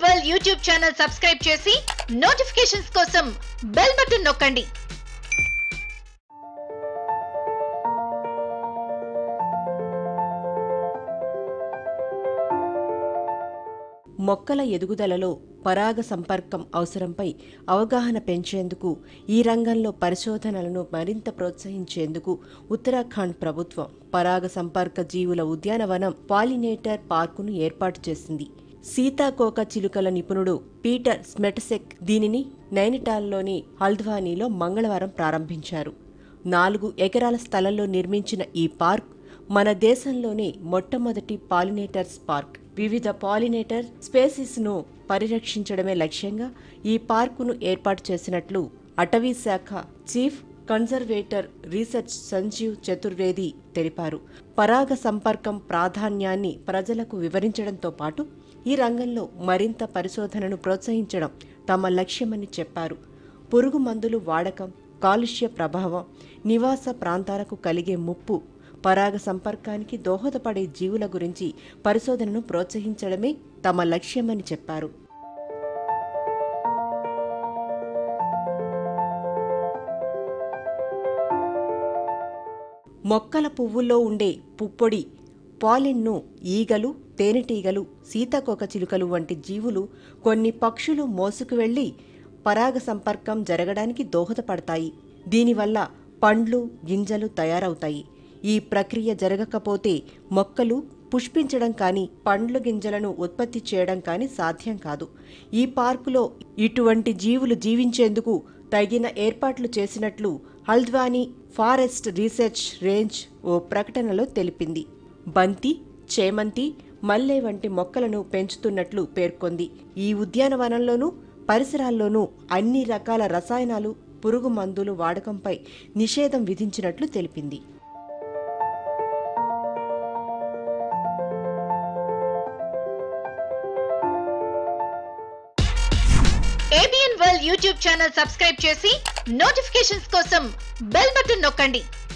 world YouTube channel subscribe చేసి notifications కోసం bell button నొక్కండి మొక్కల ఎదుగుదలలో పరాగ సంపర్కం అవసరంపై అవగాహన పెంచేందుకు ఈ రంగంలో పరిశోధనలను మరింత ప్రోత్సహించేందుకు ఉత్తరాఖండ్ ప్రభుత్వం పరాగ సంపర్క జీవుల ఉద్యానవనం పాలినేటర్ పార్కును ఏర్పాటు చేసింది సీతాకోక చిలుకల నిపుణుడు పీటర్ స్మెటసెక్ దీనిని నైనిటాల్లోని హల్ద్వానీలో మంగళవారం ప్రారంభించారు నాలుగు ఎకరాల స్థలంలో నిర్మించిన ఈ పార్క్ మన దేశంలోనే మొట్టమొదటి పాలినేటర్స్ పార్క్ వివిధ పాలినేటర్ స్పేసిస్ ను పరిరక్షించడమే లక్ష్యంగా ఈ పార్కును ఏర్పాటు చేసినట్లు అటవీ శాఖ chief conservator research Sanjeev Chaturvedi తెలిపారు పరాగ సంపర్కం ప్రాధాన్యాన్ని ప్రజలకు వివరించడంతో పాటు ఈ రంగంలో మరింత పరిశోధనను ప్రోత్సహించడం తమ లక్ష్యమని చెప్పారు పురుగు మందులు వాడకం కాలుష్య ప్రభావం నివాస ప్రాంతాలకు కలిగే ముప్పు పరాగ సంపర్కానికి దోహదపడే జీవుల గురించి పరిశోధనను ప్రోత్సహించడమే తమ లక్ష్యమని చెప్పారు మొక్కల పువ్వుల్లో ఉండే పుప్పొడి పాలిన్ను ఈగలు తేనెటీగలు సీతాకోక చిలుకలు వంటి జీవులు కొన్ని పక్షులు మోసుకు వెళ్లి పరాగ సంపర్కం జరగడానికి దోహదపడతాయి దీనివల్ల పండ్లు గింజలు తయారవుతాయి ఈ ప్రక్రియ జరగకపోతే మొక్కలు పుష్పించడం కానీ పండ్లు గింజలను ఉత్పత్తి చేయడం కానీ సాధ్యం కాదు ఈ పార్కులో ఇటువంటి జీవులు జీవించేందుకు తగిన ఏర్పాట్లు చేసినట్లు హల్ద్వానీ ఫారెస్ట్ రీసెర్చ్ రేంజ్ ఓ ప్రకటనలో తెలిపింది బంతి చేమంతి మల్లె వంటి మొక్కలను పెంచుతున్నట్లు పేర్కొంది ఈ ఉద్యానవనంలోనూ పరిసరాల్లోనూ అన్ని రకాల రసాయనాలు పురుగు మందులు వాడకంపై నిషేధం విధించినట్లు తెలిపింది ABN world YouTube channel subscribe చేసి నోటిఫికేషన్స్ కోసం బెల్ బటన్ నొక్కండి